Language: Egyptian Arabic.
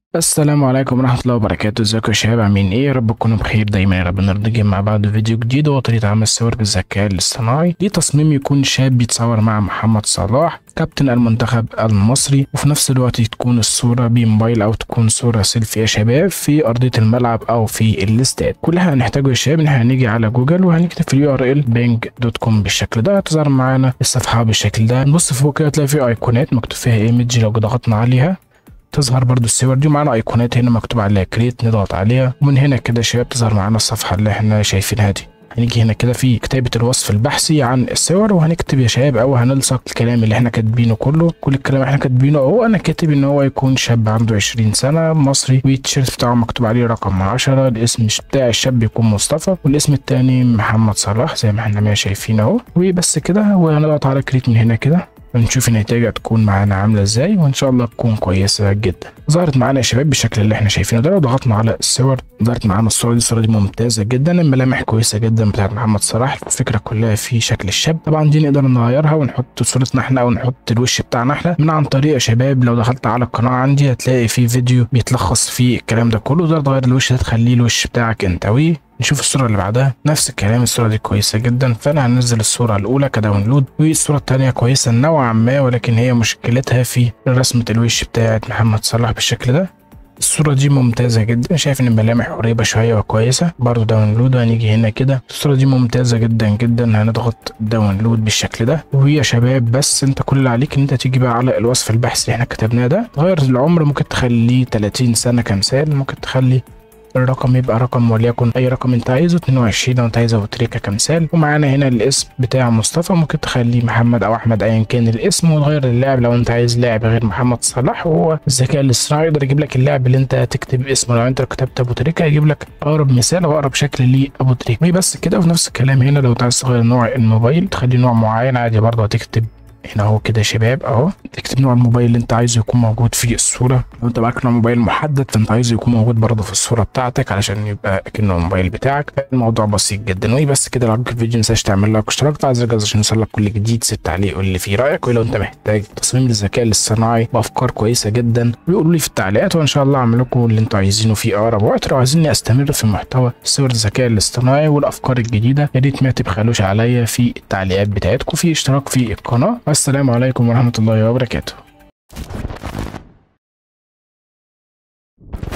السلام عليكم ورحمة الله وبركاته ازيكم يا شباب عاملين ايه يا رب تكونوا بخير دايما يا رب نرضى مع بعض فيديو جديد وهو طريقة عمل الصور بالذكاء الاصطناعي دي تصميم يكون شاب بيتصور مع محمد صلاح كابتن المنتخب المصري وفي نفس الوقت تكون الصورة بموبايل او تكون صورة سيلفي يا شباب في ارضية الملعب او في الاستاد كل اللي هنحتاجه يا شباب ان احنا هنيجي على جوجل وهنكتب في اليو ار ال بينج دوت كوم بالشكل ده هتظهر معانا الصفحة بالشكل ده نبص فوق كده تلاقي في ايقونات مكتوب فيها ايمج لو ضغطنا عليها تظهر برضو الصور دي معانا ايقونات هنا مكتوب عليها كريت نضغط عليها ومن هنا كده يا شباب تظهر معانا الصفحه اللي احنا شايفينها دي هنيجي هنا كده في كتابة الوصف البحثي عن الصور وهنكتب يا شباب او هنلصق الكلام اللي احنا كاتبينه كله كل الكلام اللي احنا كاتبينه اهو انا كاتب ان هو يكون شاب عنده 20 سنة مصري والتيشيرت بتاعه مكتوب عليه رقم 10 الاسم بتاع الشاب يكون مصطفى والاسم التاني محمد صلاح زي ما احنا ما شايفين اهو وبس كده وهنضغط على كريت من هنا كده ونشوف النتيجة تكون معانا عاملة ازاي وان شاء الله تكون كويسة جدا ظهرت معانا يا شباب بالشكل اللي احنا شايفينه ده لو ضغطنا على الصور ظهرت معانا الصورة دي الصورة دي ممتازة جدا الملامح كويسة جدا بتاعت محمد صلاح الفكرة كلها في شكل الشاب طبعا دي نقدر نغيرها ونحط صورتنا احنا او نحط الوش بتاعنا احنا من عن طريق يا شباب لو دخلت على القناة عندي هتلاقي في فيديو بيتلخص فيه الكلام ده كله تقدر تغير الوش ده تخليه الوش بتاعك انت نشوف الصورة اللي بعدها نفس الكلام الصورة دي كويسة جدا فأنا هنزل الصورة الأولى كداونلود والصورة التانية كويسة نوعا ما ولكن هي مشكلتها في رسمة الوش بتاعت محمد صلاح بالشكل ده الصورة دي ممتازة جدا شايف ان الملامح قريبة شوية وكويسة برضو داونلود هنيجي هنا كده الصورة دي ممتازة جدا جدا هنضغط داونلود بالشكل ده ويا شباب بس انت كل اللي عليك ان انت تيجي بقى على الوصف البحثي اللي احنا كتبناه ده تغير العمر ممكن تخليه 30 سنة كمثال ممكن تخلي الرقم يبقى رقم وليكن اي رقم انت عايزه 22 لو انت عايز ابو تريكه كمثال ومعانا هنا الاسم بتاع مصطفى ممكن تخليه محمد او احمد ايا كان الاسم وتغير اللاعب لو انت عايز لاعب غير محمد صلاح وهو الذكاء الاصطناعي يقدر يجيب لك اللاعب اللي انت تكتب اسمه لو انت كتبت ابو تريكه يجيب لك اقرب مثال او اقرب شكل لابو تريكه بس كده وفي نفس الكلام هنا لو انت عايز تغير نوع الموبايل تخلي نوع معين عادي برضه هتكتب هنا اهو كده يا شباب اهو تكتب نوع الموبايل اللي انت عايزه يكون موجود في الصوره لو انت معاك نوع موبايل محدد فانت عايزه يكون موجود برضه في الصوره بتاعتك علشان يبقى كأنه الموبايل بتاعك الموضوع بسيط جدا وبس كده لو عجبك الفيديو ما تنساش تعمل لايك واشتراك وتفعل زر الجرس عشان يوصلك كل جديد سيب تعليق قول لي فيه رايك ولو انت محتاج تصميم للذكاء الاصطناعي بافكار كويسه جدا ويقولوا لي في التعليقات وان شاء الله اعمل لكم اللي انتوا عايزينه في اقرب وقت لو عايزيني استمر في محتوى صور الذكاء الاصطناعي والافكار الجديده يا ريت ما تبخلوش عليا في التعليقات بتاعتكم في اشتراك في القناه والسلام عليكم ورحمه الله وبركاته